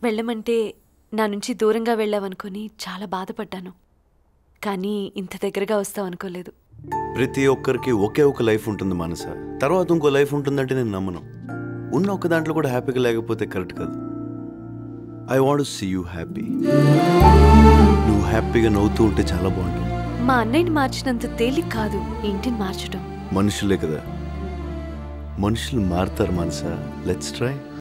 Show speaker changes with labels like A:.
A: వెళ్ళమంటే నా నుంచి దూరంగా వెళ్ళావనుకొని చాలా బాధపడ్డాను కానీ ఇంత దగ్గరగా వస్తావు అనుకోలేదు
B: ప్రతి ఒక్కరికి ఒకే ఒక లైఫ్ ఉంటుంది మనస తర్వాత ఇంకో లైఫ్ ఉంటుందంటే నేను నమ్మను ఉన్న ఒక దాంట్లో కూడా హ్యాపీగా లేకపోతే కరెక్ట్ కాదు I want see you happy నువ్వు హ్యాపీగా నవ్వుతూ ఉంటే చాలా బాగుంటుంది
A: మా అన్నయ్యని మార్చినంత తేలిక కాదు ఈ ఇంటిని మార్చడం
B: మనుషులే కదా మనుషులు మారుతారు మనసా లెట్స్ ట్రై